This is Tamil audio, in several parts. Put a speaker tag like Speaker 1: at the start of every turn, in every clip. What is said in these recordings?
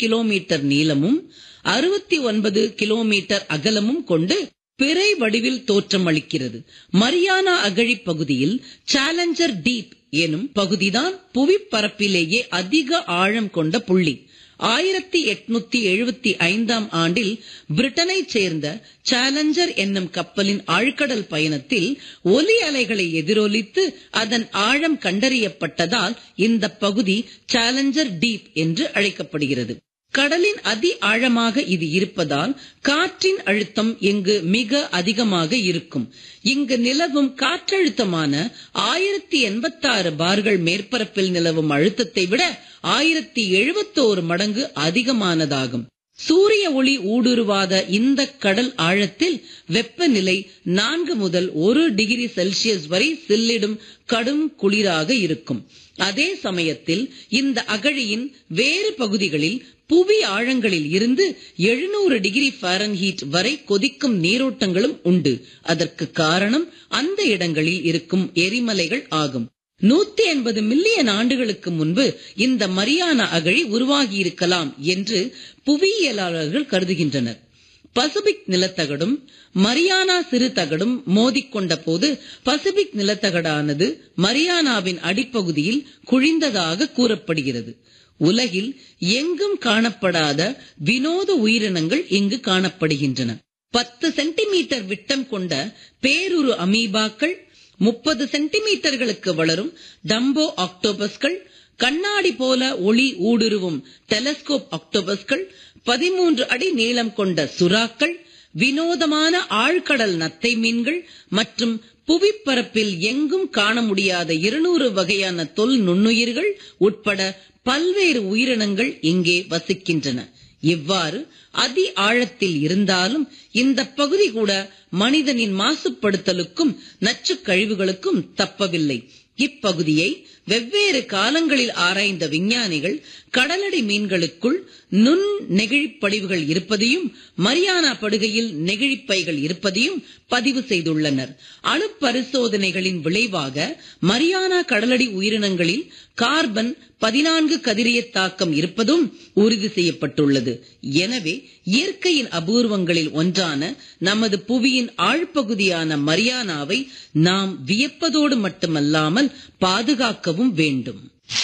Speaker 1: கிலோமீட்டர் நீளமும் அறுபத்தி ஒன்பது கிலோமீட்டர் அகலமும் கொண்டு பிறை வடிவில் தோற்றமளிக்கிறது மரியானா அகழி பகுதியில் சேலஞ்சர் டீப் எனும் பகுதிதான் புவிப்பரப்பிலேயே அதிக ஆழம் கொண்ட புள்ளி ஆயிரத்தி எட்நூத்தி எழுபத்தி ஐந்தாம் ஆண்டில் பிரிட்டனைச் சேர்ந்த சேலஞ்சர் என்னும் கப்பலின் ஆழ்கடல் பயணத்தில் ஒலி அலைகளை எதிரொலித்து அதன் ஆழம் கண்டறியப்பட்டதால் இந்த பகுதி சேலஞ்சர் டீப் என்று அழைக்கப்படுகிறது கடலின் அதி ஆழமாக இது இருப்பதால் காற்றின் அழுத்தம் இங்கு மிக அதிகமாக இருக்கும் இங்கு நிலவும் காற்றழுத்தமான ஆயிரத்தி எண்பத்தாறு பார்கள் மேற்பரப்பில் நிலவும் அழுத்தத்தை விட ஆயிரத்தி எழுபத்தோரு மடங்கு அதிகமானதாகும் சூரிய ஒளி ஊடுருவாத இந்த கடல் ஆழத்தில் வெப்பநிலை நான்கு முதல் ஒரு டிகிரி செல்சியஸ் வரை சில்லிடும் கடும் குளிராக இருக்கும் அதே சமயத்தில் இந்த அகழியின் வேறு பகுதிகளில் புவி ஆழங்களில் இருந்து எழுநூறு டிகிரி ஃபாரன்ஹீட் வரை கொதிக்கும் நீரோட்டங்களும் உண்டு அதற்கு காரணம் அந்த இடங்களில் இருக்கும் எரிமலைகள் ஆகும் நூத்தி எண்பது மில்லியன் ஆண்டுகளுக்கு முன்பு இந்த மரியானா அகழி உருவாகியிருக்கலாம் என்று புவியியலாளர்கள் கருதுகின்றனர் பசிபிக் நிலத்தகடும் மரியானா சிறு தகடும் மோதிக்கொண்ட போது பசிபிக் நிலத்தகடானது மரியானாவின் அடிப்பகுதியில் குழிந்ததாக கூறப்படுகிறது உலகில் எங்கும் காணப்படாத வினோத உயிரினங்கள் இங்கு காணப்படுகின்றன பத்து சென்டிமீட்டர் விட்டம் கொண்ட பேருரு அமீபாக்கள் முப்பது சென்டிமீட்டர்களுக்கு வளரும் டம்போ ஆக்டோபஸ்கள் கண்ணாடி போல ஒளி ஊடுருவும் டெலஸ்கோப் ஆக்டோபஸ்கள் பதிமூன்று அடி நீளம் கொண்ட சுறாக்கள் வினோதமான ஆழ்கடல் நத்தை மீன்கள் மற்றும் புவிப்பரப்பில் எங்கும் காண முடியாத இருநூறு வகையான தொல் நுண்ணுயிர்கள் உட்பட பல்வேறு உயிரினங்கள் இங்கே வசிக்கின்றன இவ்வாறு அதி ஆழத்தில் இருந்தாலும் இந்த பகுதி கூட மனிதனின் மாசுபடுத்தலுக்கும் நச்சு கழிவுகளுக்கும் தப்பவில்லை இப்பகுதியை வெவ்வேறு காலங்களில் ஆராய்ந்த விஞ்ஞானிகள் கடலடி மீன்களுக்குள் நுண் நெகிழிப்படிவுகள் இருப்பதையும் மரியானா படுகையில் நெகிழிப்பைகள் இருப்பதையும் பதிவு செய்துள்ளனர் அணு பரிசோதனைகளின் விளைவாக மரியானா கடலடி உயிரினங்களில் கார்பன் பதினான்கு கதிரிய தாக்கம் இருப்பதும் உறுதி செய்யப்பட்டுள்ளது எனவே இயற்கையின் அபூர்வங்களில் ஒன்றான நமது புவியின் ஆழ்பகுதியான மரியானாவை நாம் வியப்பதோடு மட்டுமல்லாமல் பாதுகாக்கவும் வேண்டும்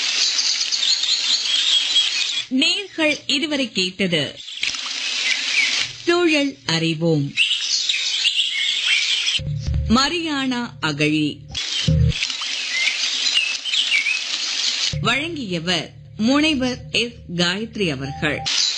Speaker 2: நேர்கள் இதுவரை கேட்டது சூழல் அறிவோம் மரியானா அகழி வழங்கியவர் முனைவர் எஸ் காயத்ரி அவர்கள்